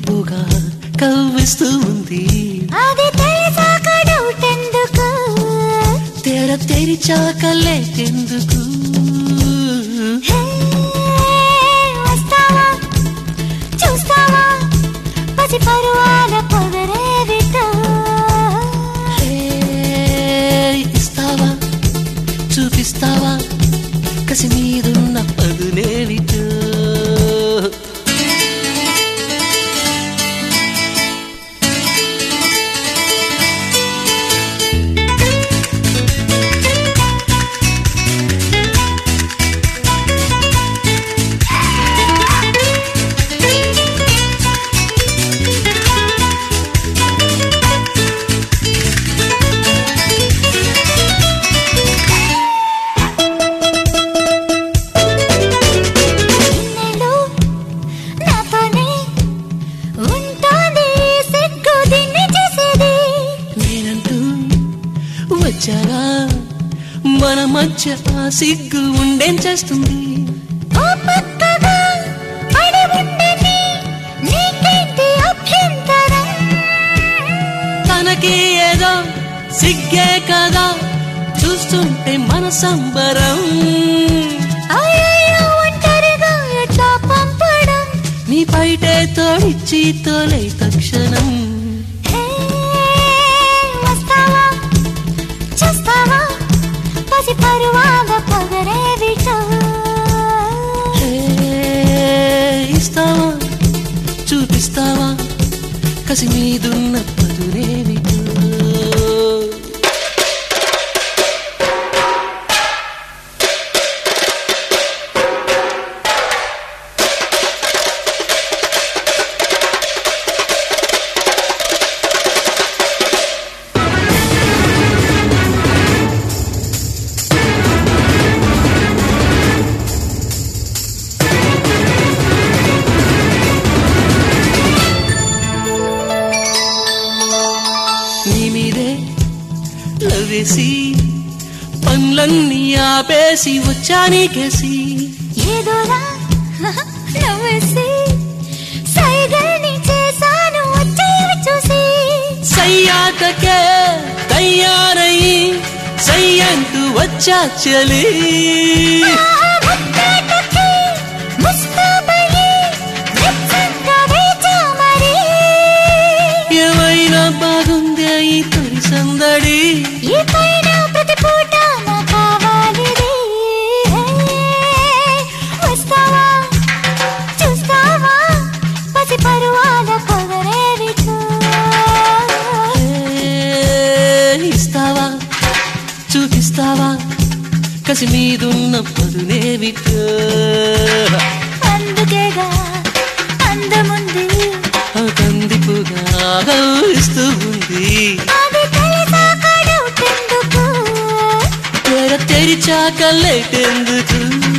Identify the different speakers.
Speaker 1: కందిపోగా కవ్విస్తూ ఉంది
Speaker 2: అది తెలిసాక డౌట్ ఎందుకు
Speaker 1: తెర తెరిచాక లేకెందుకు
Speaker 2: హే, వస్తావా చూస్తావా పసి పరువాల పొగరేవిటో
Speaker 1: హే, ఇస్తావా చూపిస్తావా కసి మీదున్న పదునేవిటో
Speaker 2: ఇన్నేళ్ళు నాతోనే ఉంటుంది సిగ్గు దీన్ని చేసేది
Speaker 1: నేనంటూ వచ్చాగా మన మధ్య ఆ సిగ్గు ఉండేం చేస్తుంది
Speaker 2: ఓ పక్కగా పడి ఉండని నీకేంటి అభ్యంతరం
Speaker 1: తనకి ఏదో సిగ్గే కదా చూస్తుంటే మన సంబరం
Speaker 2: అయ్యయ్యో ఒంటరిగా ఎట్లా పంపడం
Speaker 1: నీ పైటే తోడిచ్చి తోలై తక్షణం
Speaker 2: హే, వస్తావా చూస్తావా పసి పరువాల పొగరేవిటో
Speaker 1: హే, ఇస్తావా చూపిస్తావా కసి మీదున్న పదునేమిటో నీ మీదే లవేసి పనులన్నీ ఆపేసి వచ్చా నీకేసి
Speaker 2: ఏదోలా నవ్వేసి సైగల్ని చేశాను వచ్చేవి చూసి
Speaker 1: సయ్యాటకే తయారయ్యి సయ్యంటూ వచ్చా చలి
Speaker 2: ఆ ముత్తేటకి ముస్తాబయ్యి నిశ్చింతగా వేచా మరి.
Speaker 1: ఏమైనా బాగుందే ఈ తొలి సందడి
Speaker 2: ఈ పైన ప్రతి పూట నా కావాలిది. వస్తావా చూస్తావా పసి పరువాల పొగరేవిటో.
Speaker 1: ఏ, ఇస్తావా చూపిస్తావా కసి మీదున్న పదునేవిటో
Speaker 2: అందుకేగా అందముంది
Speaker 1: ఆ కందిపుగా ఇస్తూ ఉంది
Speaker 2: అది తెలిసాక డౌట్ ఎందుకు
Speaker 1: తెర తెరిచాక లేటెందుకు